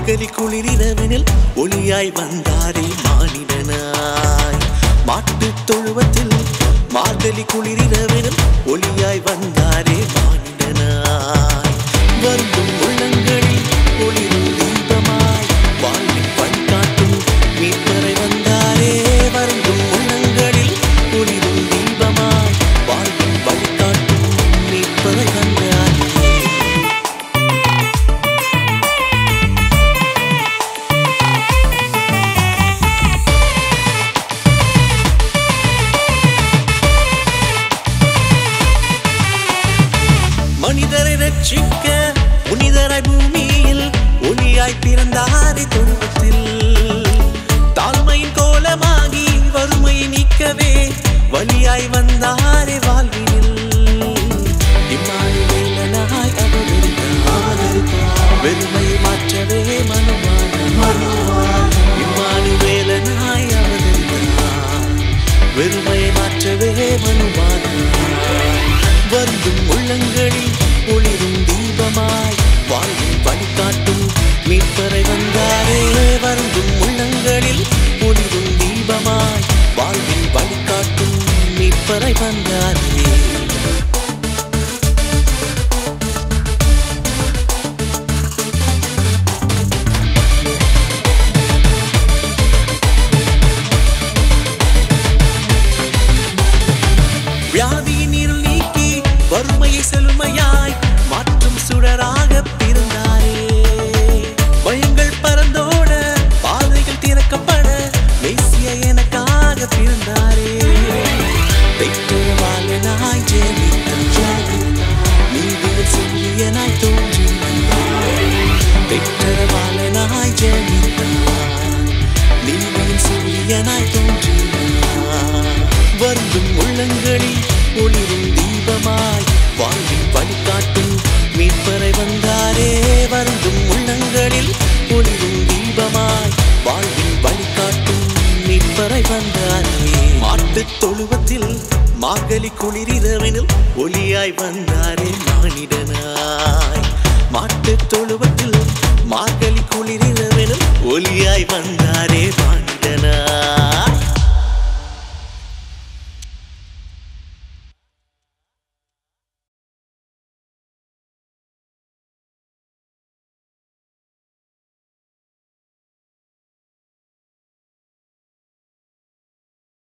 மார்கழி குளிரிரவினில் ஒளியாய் வந்தாரே மானிடனாய் மாட்டுத் தொழுவத்தில் மார்கழி குளிரிரவினில் ஒளியாய் வந்தாரே மானிடனாய் வருந்தும் உள்ளங்களில் ஒளிரும் தீபமாய் வாழ்வின் வழிகாட்டும் மீட்பரை வந்தாரே வருந்தும் உள்ளங்களில் ஒளிரும் தீபமாய் வாழ்வின் வழிகாட்டும் மீட்பரை வந்தாரே மனிதரை ரட்சிக்க புனிதராய் பூமியில் ஒளியாய் பிறந்தாரே தொழுவத்தில் தாழ்மையின் கோலமாகி வறுமையை நீக்கவே வழியாய் வந்தாரே வாழ்வினில் இம்மானுவேலனாய் அவதரித்தார் வெறுமையை மாற்றவே மனமானார் இம்மானுவேலனாய் அவதரித்தார் வெறுமையை மாற்றவே மனுமானார் வருந்தும் உள்ளங்களில் ஒளிரும் தீபமாய் வாழ்வின் வழிகாட்டும் மீட்பரை வந்தாரே வருந்தும் உள்ளங்களில் ஒளிரும் தீபமாய் வாழ்வின் வழிகாட்டும் மீட்பரை வந்தாரே வியாதியின் இருள் நீக்கி வறுமையை செழுமையாய் மாற்றும் சுடராக பிறந்தாரே பயங்கள் பறந்தோட பாதைகள் திறக்கப்பட மேசிய எனக்காக பிறந்தாரே பெற்றவாளனாய் ஜெயித்தார் நீதியில் செல்லியனாய் தோன்றி பெற்றவாளனாய் ஜெயித்தார் நீதியில் செல்லியனாய் தோன்றினார் வருந்தும் உள்ளங்களில் ஒளிரும் தீபமாய் வாழ்வின் வழிகாட்டும் மீட்பரை வந்தாரே வருந்தும் உள்ளங்களில் ஒளிரும் தீபமாய் வாழ்வின் வழிகாட்டும் மீட்பரை வந்தாரே மாட்டுத் தொழுவத்தில் மார்கழி குளிரிரவினில் ஒளியாய் வந்தாரே மானிடனாய் மாட்டுத் தொழுவத்தில் மார்கழி குளிரிரவினில் ஒளியாய் வந்தாரே